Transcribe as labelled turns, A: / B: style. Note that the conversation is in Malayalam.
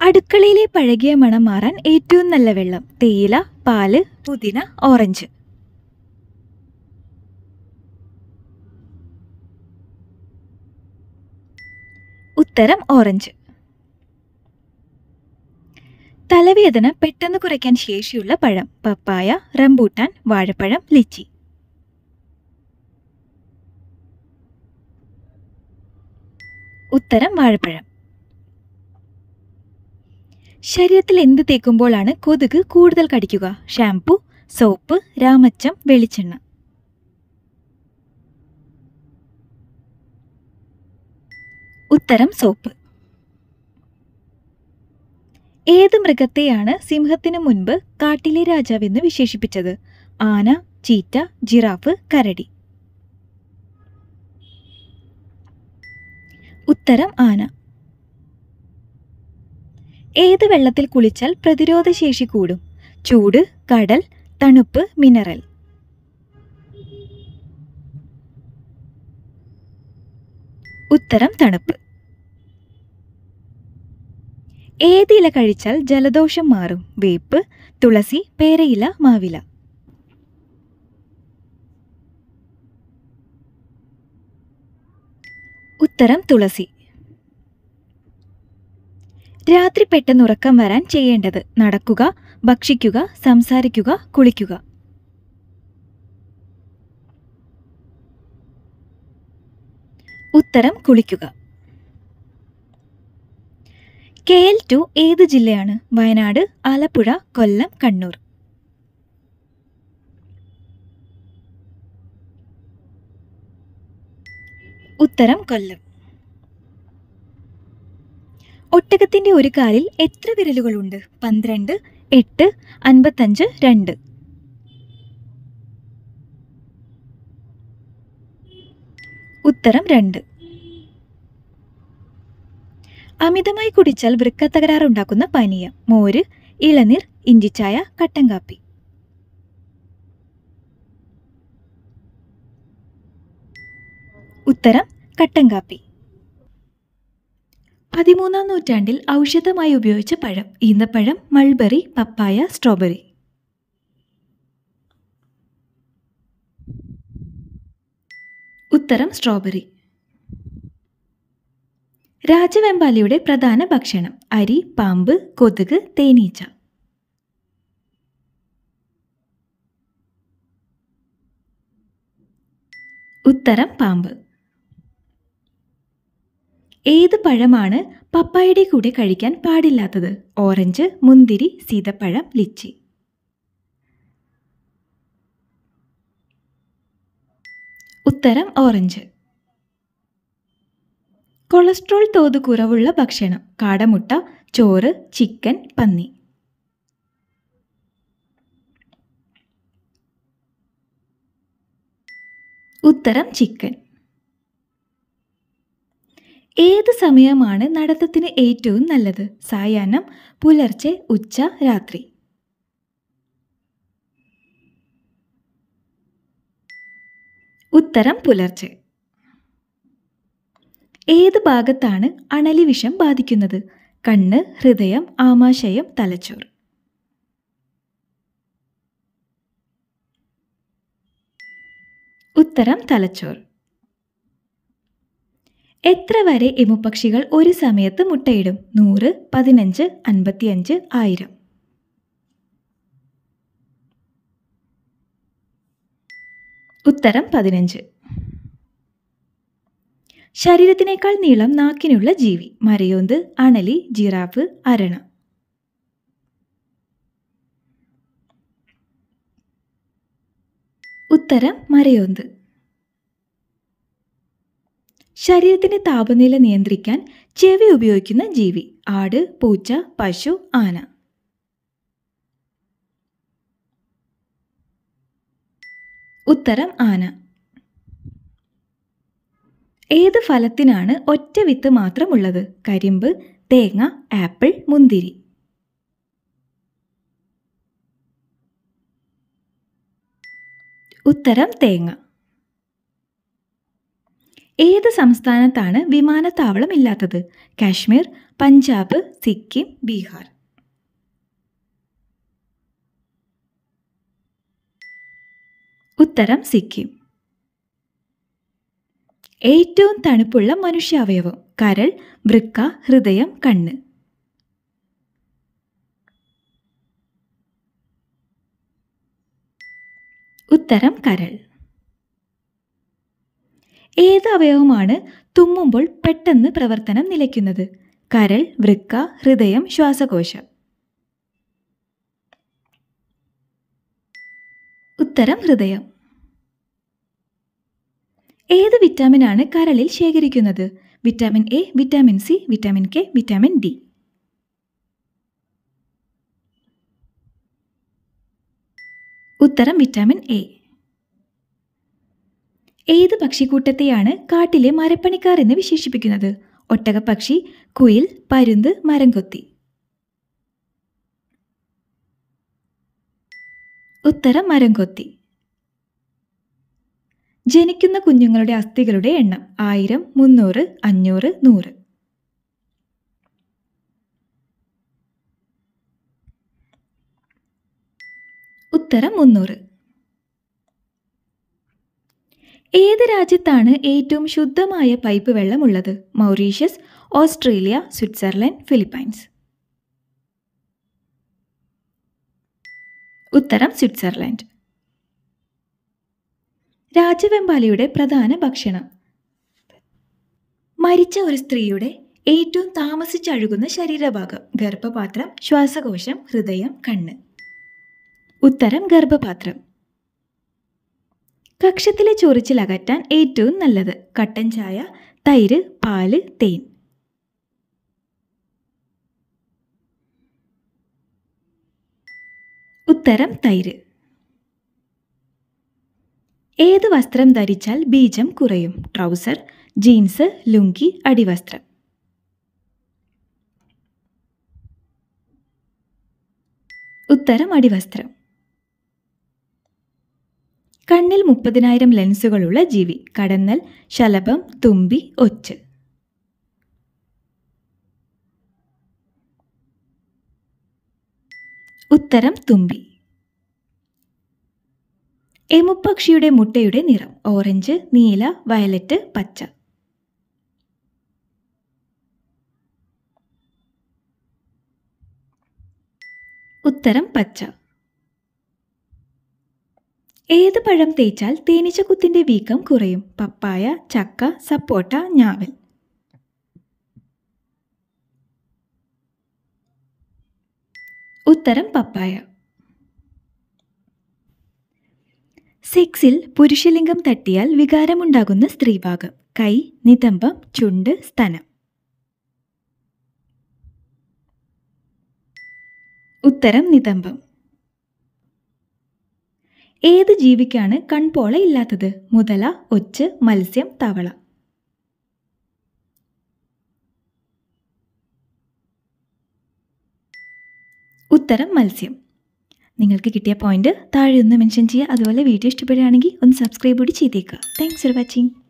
A: അടുക്കളയിലെ പഴകിയ മണം മാറാൻ ഏറ്റവും നല്ല വെള്ളം തേയില പാല് പുതിന ഓറഞ്ച് ഉത്തരം ഓറഞ്ച് തലവേദന പെട്ടെന്ന് കുറയ്ക്കാൻ ശേഷിയുള്ള പഴം പപ്പായ റംബൂട്ടാൻ വാഴപ്പഴം ലിച്ചി ഉത്തരം വാഴപ്പഴം ശരീരത്തിൽ എന്ത് തേക്കുമ്പോഴാണ് കൊതുക് കൂടുതൽ കടിക്കുക ഷാംപൂ സോപ്പ് രാമച്ചം വെളിച്ചെണ്ണ ഉത്തരം സോപ്പ് ഏത് മൃഗത്തെയാണ് സിംഹത്തിനു മുൻപ് കാട്ടിലെ രാജാവെന്ന് വിശേഷിപ്പിച്ചത് ആന ചീറ്റ ജിറാഫ് കരടി ഉത്തരം ആന ഏത് വെള്ളത്തിൽ കുളിച്ചാൽ പ്രതിരോധശേഷി കൂടും ചൂട് കടൽ തണുപ്പ് മിനറൽ ഉത്തരം തണുപ്പ് ഏത് ഇല കഴിച്ചാൽ ജലദോഷം മാറും വേപ്പ് തുളസി പേരയില മാവില ഉത്തരം തുളസി രാത്രി പെട്ടെന്ന് ഉറക്കം വരാൻ ചെയ്യേണ്ടത് നടക്കുക ഭക്ഷിക്കുക സംസാരിക്കുക കുളിക്കുക ഉത്തരം കുളിക്കുക കെ എൽ ടു ഏത് ജില്ലയാണ് വയനാട് ആലപ്പുഴ കൊല്ലം കണ്ണൂർ ഉത്തരം കൊല്ലം ഒട്ടകത്തിന്റെ ഒരു കാലിൽ എത്ര വിരലുകളുണ്ട് പന്ത്രണ്ട് എട്ട് അൻപത്തഞ്ച് രണ്ട് ഉത്തരം രണ്ട് അമിതമായി കുടിച്ചാൽ വൃക്കത്തകരാറുണ്ടാക്കുന്ന പാനീയം മോര് ഇളനീർ ഇഞ്ചിച്ചായ കട്ടൻ കാപ്പി ഉത്തരം കട്ടൻ കാപ്പി പതിമൂന്നാം നൂറ്റാണ്ടിൽ ഔഷധമായി ഉപയോഗിച്ച പഴം ഈന്തപ്പഴം മൾബറി പപ്പായ സ്ട്രോബെറി ഉത്തരം സ്ട്രോബെറി രാജവെമ്പാലിയുടെ പ്രധാന ഭക്ഷണം അരി പാമ്പ് കൊതുക് തേനീച്ച ഉത്തരം പാമ്പ് ഏത് പഴമാണ് പപ്പായയുടെ കൂടെ കഴിക്കാൻ പാടില്ലാത്തത് ഓറഞ്ച് മുന്തിരി സീതപ്പഴം ലിച്ചി ഉത്തരം ഓറഞ്ച് കൊളസ്ട്രോൾ തോത് കുറവുള്ള ഭക്ഷണം കാടമുട്ട ചോറ് ചിക്കൻ പന്നി ഉത്തരം ചിക്കൻ ഏത് സമയമാണ് നടത്തത്തിന് ഏറ്റവും നല്ലത് സായാഹ്നം പുലർച്ചെ ഉച്ച രാത്രി ഉത്തരം പുലർച്ചെ ഏത് ഭാഗത്താണ് അണലി വിഷം ബാധിക്കുന്നത് കണ്ണ് ഹൃദയം ആമാശയം തലച്ചോർ ഉത്തരം തലച്ചോർ എത്ര വരെ എമുപക്ഷികൾ ഒരു സമയത്ത് മുട്ടയിടും നൂറ് പതിനഞ്ച് അൻപത്തിയഞ്ച് ആയിരം ഉത്തരം പതിനഞ്ച് ശരീരത്തിനേക്കാൾ നീളം നാക്കിനുള്ള ജീവി മരയോന്ത് അണലി ജിറാഫ് അരണ ഉത്തരം മരയോന്ത് ശരീരത്തിന്റെ താപനില നിയന്ത്രിക്കാൻ ചെവി ഉപയോഗിക്കുന്ന ജീവി ആട് പൂച്ച പശു ആന ഉത്തരം ആന ഏത് ഫലത്തിനാണ് ഒറ്റ വിത്ത് മാത്രമുള്ളത് കരിമ്പ് തേങ്ങ ആപ്പിൾ മുന്തിരി ഉത്തരം തേങ്ങ ഏത് സംസ്ഥാനത്താണ് വിമാനത്താവളം ഇല്ലാത്തത് കാശ്മീർ പഞ്ചാബ് സിക്കിം ബീഹാർ ഉത്തരം സിക്കിം ഏറ്റവും തണുപ്പുള്ള മനുഷ്യാവയവം കരൾ വൃക്ക ഹൃദയം കണ്ണ് ഉത്തരം കരൾ ഏത് അവയവമാണ് തുമ്മുമ്പോൾ പെട്ടെന്ന് പ്രവർത്തനം നിലയ്ക്കുന്നത് കരൾ വൃക്ക ഹൃദയം ശ്വാസകോശം ഉത്തരം ഹൃദയം ഏത് വിറ്റാമിനാണ് കരളിൽ ശേഖരിക്കുന്നത് vitamin A vitamin C vitamin K vitamin D ഉത്തരം വിറ്റാമിൻ എ ഏത് പക്ഷിക്കൂട്ടത്തെയാണ് കാട്ടിലെ മരപ്പണിക്കാർ എന്ന് വിശേഷിപ്പിക്കുന്നത് ഒട്ടകപ്പക്ഷി കുയിൽ പരുന്ത് മരംകൊത്തി ഉത്തരം മരംകൊത്തി ജനിക്കുന്ന കുഞ്ഞുങ്ങളുടെ അസ്ഥികളുടെ എണ്ണം ആയിരം മുന്നൂറ് അഞ്ഞൂറ് നൂറ് ഉത്തരം മുന്നൂറ് ഏത് രാജ്യത്താണ് ഏറ്റവും ശുദ്ധമായ പൈപ്പ് വെള്ളമുള്ളത് മൗറീഷ്യസ് ഓസ്ട്രേലിയ സ്വിറ്റ്സർലൻഡ് ഫിലിപ്പൈൻസ് ഉത്തരം സ്വിറ്റ്സർലൻഡ് രാജവെമ്പാലയുടെ പ്രധാന ഭക്ഷണം മരിച്ച ഒരു സ്ത്രീയുടെ ഏറ്റവും താമസിച്ചഴുകുന്ന ശരീരഭാഗം ഗർഭപാത്രം ശ്വാസകോശം ഹൃദയം കണ്ണ് ഉത്തരം ഗർഭപാത്രം കക്ഷത്തിലെ ചൊറിച്ചിൽ അകറ്റാൻ ഏറ്റവും നല്ലത് കട്ടൻ ചായ തൈര് പാല് തേൻ ഉത്തരം തൈര് ഏത് വസ്ത്രം ധരിച്ചാൽ ബീജം കുറയും ട്രൗസർ ജീൻസ് ലുങ്കി അടിവസ്ത്രം ഉത്തരം അടിവസ്ത്രം കണ്ണിൽ മുപ്പതിനായിരം ലെൻസുകളുള്ള ജീവി കടന്നൽ ശലഭം തുമ്പി ഒച്ച് ഉത്തരം തുമ്പി എമുപ്പക്ഷിയുടെ മുട്ടയുടെ നിറം ഓറഞ്ച് നീല വയലറ്റ് പച്ച ഉത്തരം പച്ച ഏത് പഴം തേച്ചാൽ തേനീച്ചക്കുത്തിന്റെ വീക്കം കുറയും പപ്പായ ചക്ക സപ്പോട്ട ഞാവൽ ഉത്തരം പപ്പായ സെക്സിൽ പുരുഷലിംഗം തട്ടിയാൽ വികാരമുണ്ടാകുന്ന സ്ത്രീഭാഗം കൈ നിതംബം ചുണ്ട് സ്തനം ഉത്തരം നിതംബം ഏത് ജീവിക്കാണ് കൺപോള ഇല്ലാത്തത് മുതല ഒച്ച് മത്സ്യം തവള ഉത്തരം മത്സ്യം നിങ്ങൾക്ക് കിട്ടിയ പോയിന്റ് താഴെ ഒന്ന് മെൻഷൻ ചെയ്യുക അതുപോലെ വീഡിയോ ഇഷ്ടപ്പെടുകയാണെങ്കിൽ ഒന്ന് സബ്സ്ക്രൈബ് കൂടി ചെയ്തേക്കുക താങ്ക്സ് ഫോർ വാച്ചിങ്